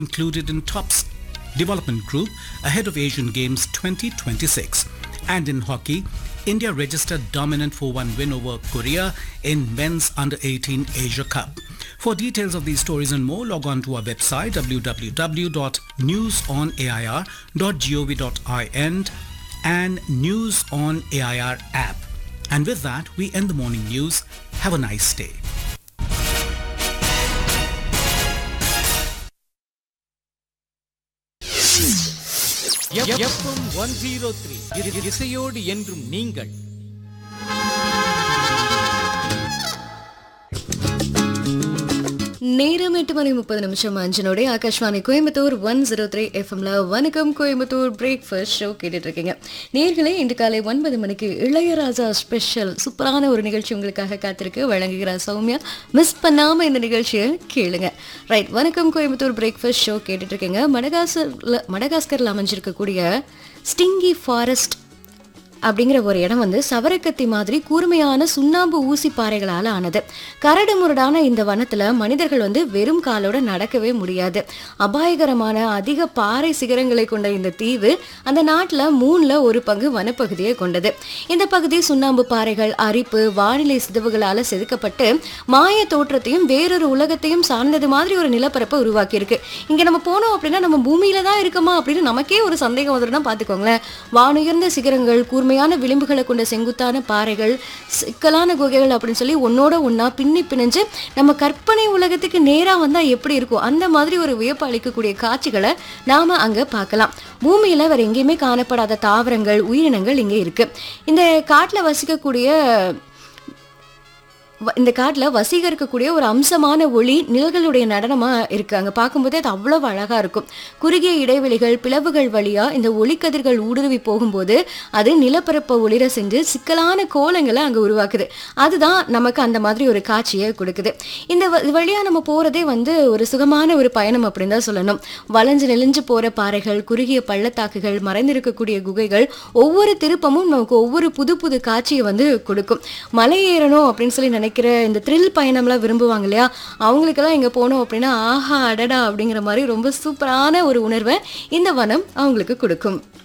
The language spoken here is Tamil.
included in TOPS development group ahead of Asian Games 2026. And in hockey, India registered dominant 4-1 win over Korea in men's under-18 Asia Cup. For details of these stories and more, log on to our website www.newsonair.gov.in and News on AIR app. And with that, we end the morning news. Have a nice day. FM one zero three இசையோடு என்றும் நீங்கள் நேரம் எட்டு மணி முப்பது நிமிஷம் அஞ்சனோட Akashvani Coimbatore one zero three எஃப்எம்ல வணக்கம் கோயம்புத்தூர் பிரேக்ஃபாஸ்ட் ஷோ கேட்டுட்டு இருக்கீங்க நேர்களே இன்று காலை ஒன்பது மணிக்கு இளையராஜா ஸ்பெஷல் சூப்பரான ஒரு நிகழ்ச்சி உங்களுக்காக காத்திருக்கு வழங்குகிறார் சௌமியா மிஸ் பண்ணாம இந்த நிகழ்ச்சியை கேளுங்க ரைட் வணக்கம் கோயம்புத்தூர் பிரேக்ஃபாஸ்ட் ஷோ கேட்டுட்டு இருக்கீங்க மடகாஸ்கர்ல மடகாஸ்கர்ல அமைஞ்சிருக்கக்கூடிய ஸ்டிங்கி ஃபாரஸ்ட் அப்படிங்கிற ஒரு இடம் வந்து சவரக்கத்தி மாதிரி கூர்மையான சுண்ணாம்பு ஊசி பாறைகளால் ஆனது கரடு முரடான இந்த வனத்துல மனிதர்கள் வந்து வெறும் காலோட நடக்கவே முடியாது அபாயகரமான அதிக பாறை சிகரங்களை கொண்ட இந்த தீவு அந்த நாட்டுல மூணுல ஒரு பங்கு வனப்பகுதியை கொண்டது இந்த பகுதி சுண்ணாம்பு பாறைகள் அரிப்பு வானிலை சிதவுகளால செதுக்கப்பட்டு மாய தோற்றத்தையும் வேறொரு உலகத்தையும் சார்ந்தது மாதிரி ஒரு நிலப்பரப்பை உருவாக்கி இருக்கு இங்க நம்ம போனோம் அப்படின்னா நம்ம பூமியில தான் இருக்கோமா அப்படின்னு நமக்கே ஒரு சந்தேகம் வந்துடும் பாத்துக்கோங்களேன் வானுயர்ந்த சிகரங்கள் கூர்மையான விளிம்புகளை கொண்ட செங்குத்தான பாறைகள் சிக்கலான குகைகள் அப்படின்னு சொல்லி ஒன்னோட ஒண்ணா பின்னி பிணைஞ்சு நம்ம கற்பனை உலகத்துக்கு நேரா வந்தா எப்படி இருக்கும் அந்த மாதிரி ஒரு வியப்பு அளிக்கக்கூடிய காட்சிகளை நாம அங்க பார்க்கலாம் பூமியில வேற எங்கேயுமே காணப்படாத தாவரங்கள் உயிரினங்கள் இங்க இருக்கு இந்த காட்டுல வசிக்கக்கூடிய வ- இந்த காட்டில் வசீகரிக்கக்கூடிய ஒரு அம்சமான ஒளி நிழல்களுடைய நடனமா இருக்கு அங்க பார்க்கும்போதே அது அவ்வளவு அழகா இருக்கும் குறுகிய இடைவெளிகள் பிளவுகள் வழியா இந்த ஒளிக்கதிர்கள் ஊடுருவி போகும்போது அது நிலப்பரப்பை ஒளிர செஞ்சு சிக்கலான கோலங்களை அங்க உருவாக்குது அதுதான் நமக்கு அந்த மாதிரி ஒரு காட்சியை கொடுக்குது இந்த வ- இது வழியா நம்ம போறதே வந்து ஒரு சுகமான ஒரு பயணம் அப்படின்னு தான் சொல்லணும் வளைஞ்சு நெளிஞ்சு போற பாறைகள் குறுகிய பள்ளத்தாக்குகள் மறைந்திருக்கக்கூடிய குகைகள் ஒவ்வொரு திருப்பமும் நமக்கு ஒவ்வொரு புது புது காட்சியை வந்து கொடுக்கும் மலை ஏறணும் அப்படின்னு சொல்லி நினைக்கிற இந்த த்ரில் பயணம்லாம் விரும்புவாங்க இல்லையா அவங்களுக்கெல்லாம் இங்க போனோம் அப்படின்னா ஆஹா அடடா அப்படிங்கிற மாதிரி ரொம்ப சூப்பரான ஒரு உணர்வை இந்த வனம் அவங்களுக்கு கொடுக்கும்